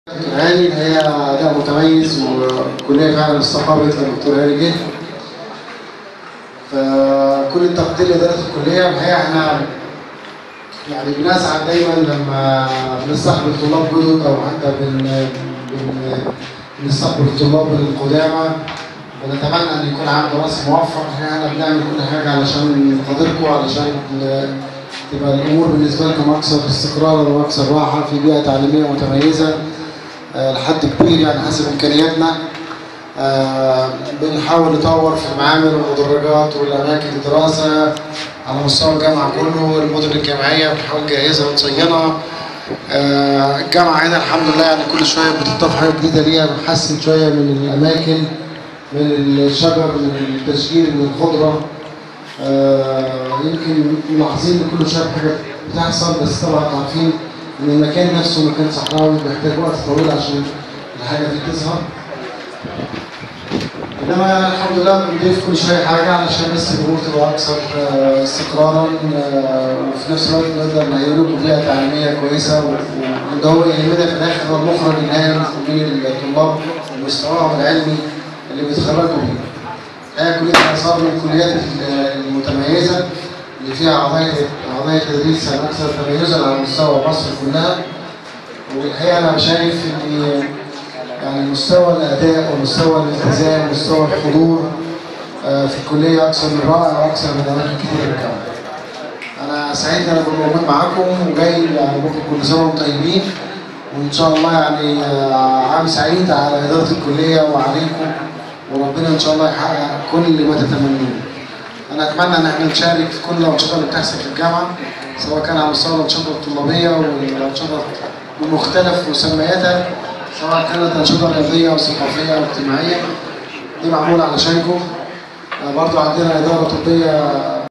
هاني هي أداء متميز والكلية فعلا استقرت الدكتور هاني جه فكل التقدير لإدارة الكلية الحقيقة احنا يعني بنسعد دايما لما بنستقبل طلاب جدد أو حتى بن بن بنستقبل الطلاب القدامى ونتمنى ان يكون عام دراسي موفق احنا بنعمل كل حاجه علشان خاطركم علشان تبقى الامور بالنسبه لكم اكثر استقرارا واكثر راحه في بيئه تعليميه متميزه أه لحد كبير يعني حسب امكانياتنا أه بنحاول نطور في المعامل والمدرجات والاماكن الدراسه على مستوى الجامعه كله المدن الجامعيه بنحاول نجهزها ونصينها أه الجامعه هنا الحمد لله يعني كل شويه بتضاف حاجه جديده ليها بنحسن شويه من الاماكن من الشجر من التشجير من الخضره آه يمكن ملاحظين ان كل شويه حاجه بتحصل بس طبعا عارفين ان المكان نفسه مكان صحراوي بيحتاج وقت طويل عشان الحاجه دي تظهر انما الحمد لله بنضيف كل شويه حاجه علشان بس الامور تبقى اكثر آه استقرارا آه وفي نفس الوقت نقدر نهيئ لكم بيئه تعليميه كويسه وده هو يهمنا في الاخر هو المخرج النهائي من الطلاب ومستواهم العلمي اللي بيتخرجوا بيه. هي كلية الآثار من الكليات المتميزة اللي فيها عضايا عضايا تدريس أكثر تميزا على مستوى مصر كلها. والحقيقة أنا شايف إن يعني مستوى الأداء ومستوى الالتزام ومستوى الحضور في الكلية أكثر من رائع وأكثر من أماكن كتير من الجامعة. أنا سعيد إن أنا أكون موجود معاكم وجاي يعني بكرة كل سنة وأنتم طيبين وإن شاء الله يعني عام سعيد على إدارة الكلية وعليكم وربنا ان شاء الله يحقق كل ما تتمنوه. انا اتمنى ان احنا نشارك في كل الانشطه اللي بتحصل في الجامعه سواء كان على مستوى الانشطه الطلابيه والانشطه بمختلف مسمياتها سواء كانت انشطه رياضيه او ثقافيه او اجتماعيه دي معموله علشانكم. برضه عندنا اداره طبيه